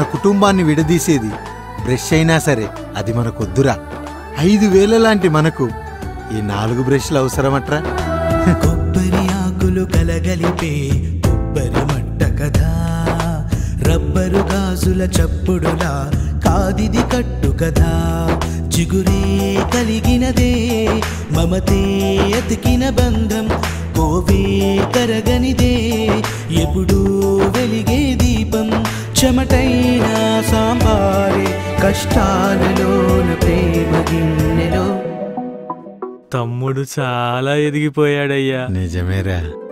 కుటుంబాన్ని విడదీసేది బ్రష్ అయినా సరే అది మనకొద్దురా ఐదు వేల లాంటి మనకు ఈ నాలుగు బ్రష్లు అవసరమట్రా కొబ్బరి ఆకులు కలగలిపే కొబ్బరి మట్ట కదా రబ్బరు గాజుల చప్పుడులా కాదిది కట్టు కదా చిగురే కలిగినదే మమతే అతికిన బంధం కోవే కరగనిదే ఎప్పుడూ వెలిగే దీపం చెమటైన సాంబారే కష్టాలలోన ప్రేమ గిన్నెలో తమ్ముడు చాలా ఎదిగిపోయాడయ్యా నిజమేరా